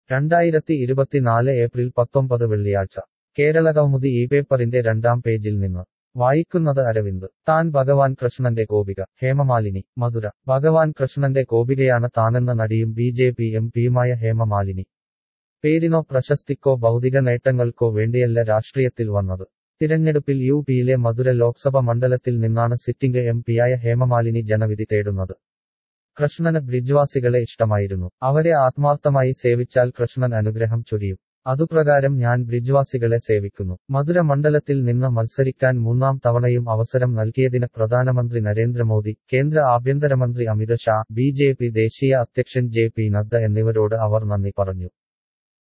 രണ്ടായിരത്തി ഇരുപത്തിനാല് ഏപ്രിൽ പത്തൊമ്പത് വെള്ളിയാഴ്ച കേരളകൗമുദി ഈ പേപ്പറിന്റെ രണ്ടാം പേജിൽ നിന്ന് വായിക്കുന്നത് അരവിന്ദ് താൻ ഭഗവാൻ കൃഷ്ണന്റെ ഗോപിക ഹേമമാലിനി മധുര ഭഗവാൻ കൃഷ്ണന്റെ ഗോപികയാണ് താനെന്ന നടിയും ബി ജെ പി എം പിയുമായ ഹേമമാലിനി പേരിനോ പ്രശസ്തിക്കോ ഭൗതിക നേട്ടങ്ങൾക്കോ വേണ്ടിയല്ല രാഷ്ട്രീയത്തിൽ വന്നത് തിരഞ്ഞെടുപ്പിൽ യു പിയിലെ മധുര ലോക്സഭ മണ്ഡലത്തിൽ നിന്നാണ് സിറ്റിംഗ് എം പിയായ ഹേമമാലിനി ജനവിധി തേടുന്നത് കൃഷ്ണന് ബ്രിജ്വാസികളെ ഇഷ്ടമായിരുന്നു അവരെ ആത്മാർത്ഥമായി സേവിച്ചാൽ കൃഷ്ണൻ അനുഗ്രഹം ചൊരിയും അതുപ്രകാരം ഞാൻ ബ്രിജ്വാസികളെ സേവിക്കുന്നു മധുര മണ്ഡലത്തിൽ നിന്ന് മത്സരിക്കാൻ മൂന്നാം തവണയും അവസരം നൽകിയതിന് പ്രധാനമന്ത്രി നരേന്ദ്രമോദി കേന്ദ്ര ആഭ്യന്തരമന്ത്രി Amit Shah B J P ദേശീയ അധ്യക്ഷൻ ജെ പി നദ്ദ എന്നിവരോട് അവർ നന്ദി പറഞ്ഞു